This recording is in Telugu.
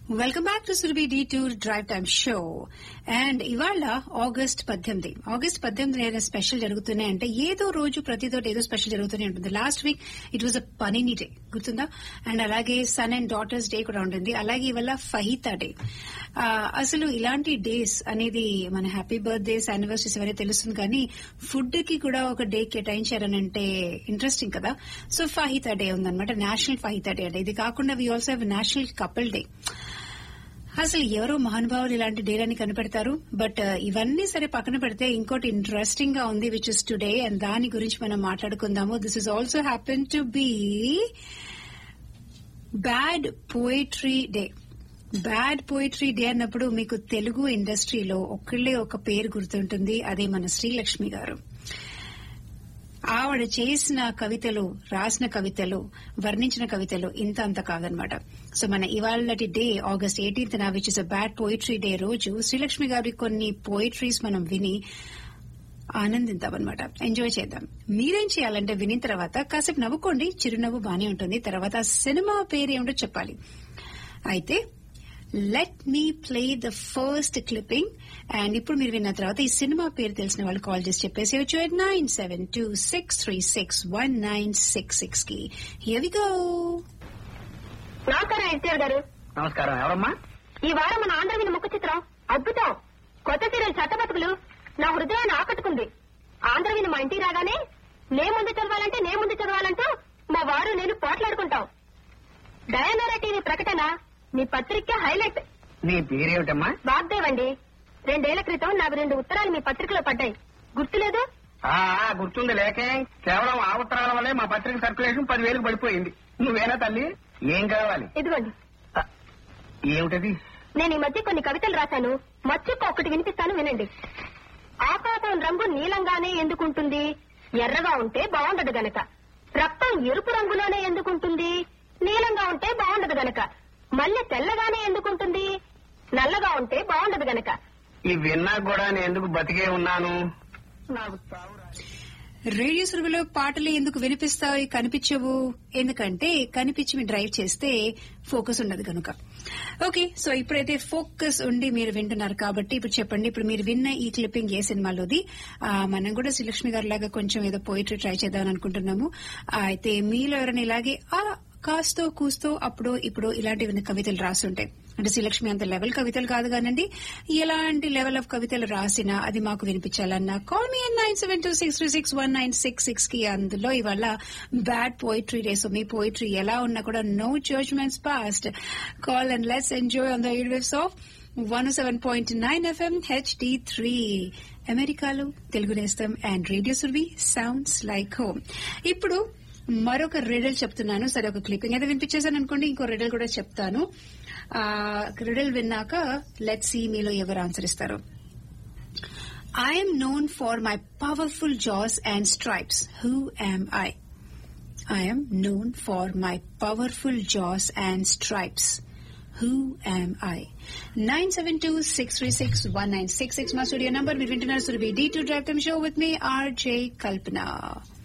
Welcome back to Surabhi the tour drive time show and ఇవాళ ఆగస్ట్ పద్దెనిమిది ఆగస్ట్ పద్దెనిమిది ఏదైనా స్పెషల్ జరుగుతున్నాయి అంటే ఏదో రోజు ప్రతితోటి ఏదో స్పెషల్ జరుగుతూనే ఉంటుంది last week it was a punny day గుర్తుందా అండ్ అలాగే సన్ అండ్ డాటర్స్ డే కూడా ఉంటుంది అలాగే ఇవాళ ఫహితా డే అసలు ఇలాంటి డేస్ అనేది మన హ్యాపీ బర్త్డేస్ యానివర్సరీస్ ఎవరైతే తెలుస్తుంది కానీ ఫుడ్ కి కూడా ఒక డే కేటాయించారని అంటే ఇంట్రెస్టింగ్ కదా సో ఫహితా డే ఉందన్నమాట నేషనల్ ఫహితా డే అంటే ఇది కాకుండా we also have national couple day అసలు ఎవరో మహానుభావులు ఇలాంటి డేలని కనిపెడతారు బట్ ఇవన్నీ సరే పక్కన పెడితే ఇంకోటి ఇంట్రెస్టింగ్ గా ఉంది విచ్ ఇస్ టుడే అండ్ దాని గురించి మనం మాట్లాడుకుందాము this is also happen to be bad poetry day bad poetry day అన్నప్పుడు మీకు తెలుగు ఇండస్ట్రీలో ఒక్కళ్ళే ఒక పేరు గుర్తుంటుంది అదే మన శ్రీలక్ష్మి గారు ఆవిడ చేసిన కవితలు రాసిన కవితలు వర్ణించిన కవితలు ఇంత అంత కాదనమాట సో మన ఇవాళటి డే ఆగస్ట్ ఎయిటీన్త్ నా which is a bad poetry day రోజు శ్రీలక్ష్మి గారి కొన్ని పోయిట్రీస్ మనం విని ఆనందిద్దామన్నమాట ఎంజాయ్ చేద్దాం మీరేం చేయాలంటే వినిన తర్వాత కాసేపు నవ్వుకోండి చిరునవ్వు బానే ఉంటుంది తర్వాత సినిమా పేరు ఏమిటో చెప్పాలి అయితే let me play the first clipping and ఇప్పుడు మీరు విన్న తర్వాత ఈ సినిమా పేరు తెలిసిన వాళ్ళు కాల్ చేసి చెప్పేసేయచ్చు at nine seven two six three six one nine six six కి హియర్ వి గో నమస్కారం ఎన్టీఆర్ గారు నమస్కారం ఎవరమ్మా ఈ వారం మన ఆంధ్రవిని ముఖ చిత్రం అద్భుతం కొత్త సీరియల్ చట్టబతుకులు నా హృదయాన్ని ఆకట్టుకుంది ఆంధ్రవిని మా ఇంటికి రాగానే నే ముందు చదవాలంటే నే ముందు చదవాలంటూ మా వారు నేను పోట్లాడుకుంటాం డయానోరా టీవీ ప్రకటన మీ పత్రిక హైలైట్ నీ పేరేమిటమ్మా వాగ్దేవ్ అండి రెండేళ్ల క్రితం నాకు రెండు ఉత్తరాలు మీ పత్రికలో పడ్డాయి గుర్తులేదు ఆ ఆ, గుర్తుంది లేకే కేవలం ఆ ఉత్తరాల వల్లే మా పత్రిక సర్క్యులేషన్ పదివేలకు పడిపోయింది నువ్వేనా తల్లి ఏం కావాలి ఇదిగోండి ఆ, ఏమిటది నేను ఈ మధ్య కొన్ని కవితలు రాశాను మచ్చుక్క ఒక్కటి వినిపిస్తాను వినండి ఆకాశం రంగు నీలంగానే ఎందుకుంటుంది ఎర్రగా ఉంటే బాగుండదు గనక రక్తం ఎరుపు రంగులోనే ఎందుకుంటుంది నీలంగా ఉంటే బాగుండదు గనక మల్లె తెల్లగానే ఎందుకుంటుంది నల్లగా ఉంటే బాగుండదు గనక ఈ విన్నా కూడా నేను ఎందుకు బతికే ఉన్నాను నాకు చావు రాదు. రేడియో సురువులో పాటలు ఎందుకు వినిపిస్తాయి కనిపించవు ఎందుకంటే కనిపించి మీరు డ్రైవ్ చేస్తే ఫోకస్ ఉండదు కనుక ఓకే సో ఇప్పుడైతే ఫోకస్ ఉండి మీరు వింటున్నారు కాబట్టి ఇప్పుడు చెప్పండి ఇప్పుడు మీరు విన్న ఈ క్లిప్పింగ్ ఏ సినిమాలోది ఆ, మనం కూడా శ్రీలక్ష్మి గారి లాగా కొంచెం ఏదో పోయిటరీ ట్రై చేద్దామని అనుకుంటున్నాము ఆ, అయితే మీలో ఎవరైనా ఇలాగే ఆ కాస్తో కూస్తో అప్పుడు ఇప్పుడు ఇలాంటివి కవితలు రాసుంటాయి అంటే శ్రీలక్ష్మి అంత లెవెల్ కవితలు కాదు కానండి ఎలాంటి లెవెల్ ఆఫ్ కవితలు రాసినా అది మాకు వినిపించాలన్నా call me nine seven two six three six one nine six six కి అందులో ఇవాళ బ్యాడ్ పోయిటరీ డే సో మీ పోయిటరీ ఎలా ఉన్నా కూడా no judgements past call and let's enjoy on the air waves of one seven point nine FM HD three అమెరికాలో Telugu Nestham and radio Surabhi sounds like home ఇప్పుడు మరొక రిడల్ చెప్తున్నాను సరే ఒక క్లిప్పింగ్ అయితే వినిపించేసాను అనుకోండి ఇంకో రిడల్ కూడా చెప్తాను ఆ రిడల్ విన్నాక లెట్ సీ మీలో ఎవరు ఆన్సర్ ఇస్తారు I am known for my powerful jaws and stripes. Who am I? I am known for my powerful jaws and stripes. Who am I? 972-636-1966 మా స్టూడియో నంబర్ మీరు వింటున్నారు Surabhi the to drive time show with me RJ Kalpana